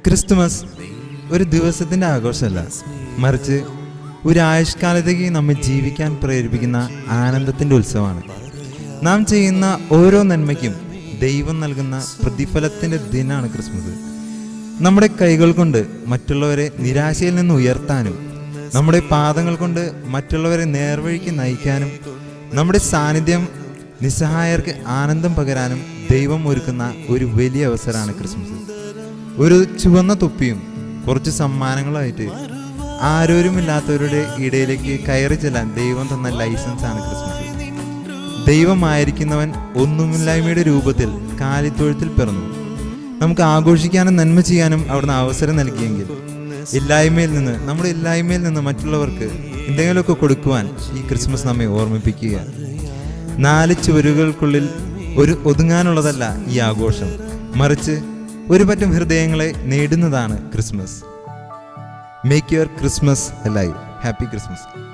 Christmas ഒരു ദിവസത്തിൻ്റെ ആഘോഷമല്ല മറിച്ച് ഒരു ആയുഷ്കാലത്തേക്ക് നമ്മെ ജീവിക്കാൻ പ്രേരിപ്പിക്കുന്ന ആനന്ദത്തിൻ്റെ ഉത്സവമാണ് നാം ചെയ്യുന്ന ഓരോ നന്മയ്ക്കും ദൈവം നൽകുന്ന പ്രതിഫലത്തിൻ്റെ ദിനമാണ് ക്രിസ്മസ് നമ്മുടെ കൈകൾ കൊണ്ട് മറ്റുള്ളവരെ നിരാശയിൽ നിന്ന് ഉയർത്താനും നമ്മുടെ പാദങ്ങൾ കൊണ്ട് മറ്റുള്ളവരെ നേർവഴിക്ക് നയിക്കാനും നമ്മുടെ സാന്നിധ്യം നിസ്സഹായർക്ക് ആനന്ദം പകരാനും ദൈവം ഒരുക്കുന്ന ഒരു വലിയ അവസരമാണ് ക്രിസ്മസ് ഒരു ചുവന്ന തൊപ്പിയും കുറച്ച് സമ്മാനങ്ങളുമായിട്ട് ആരോരുമില്ലാത്തവരുടെ ഇടയിലേക്ക് കയറി ചെല്ലാൻ ദൈവം തന്ന ലൈസൻസ് ആണ് ക്രിസ്മസ് ദൈവമായിരിക്കുന്നവൻ ഒന്നുമില്ലായ്മയുടെ രൂപത്തിൽ കാലിത്തൊഴുത്തിൽ പിറന്നു നമുക്ക് ആഘോഷിക്കാനും നന്മ ചെയ്യാനും അവിടുന്ന് അവസരം നൽകിയെങ്കിൽ ഇല്ലായ്മയിൽ നിന്ന് നമ്മുടെ ഇല്ലായ്മയിൽ നിന്ന് മറ്റുള്ളവർക്ക് എന്തെങ്കിലുമൊക്കെ കൊടുക്കുവാൻ ഈ ക്രിസ്മസ് നമ്മെ ഓർമ്മിപ്പിക്കുക നാല് ചുവരുകൾക്കുള്ളിൽ ഒരു ഒതുങ്ങാനുള്ളതല്ല ഈ ആഘോഷം മറിച്ച് ഒരു പറ്റം ഹൃദയങ്ങളെ നേടുന്നതാണ് Christmas make your Christmas live happy Christmas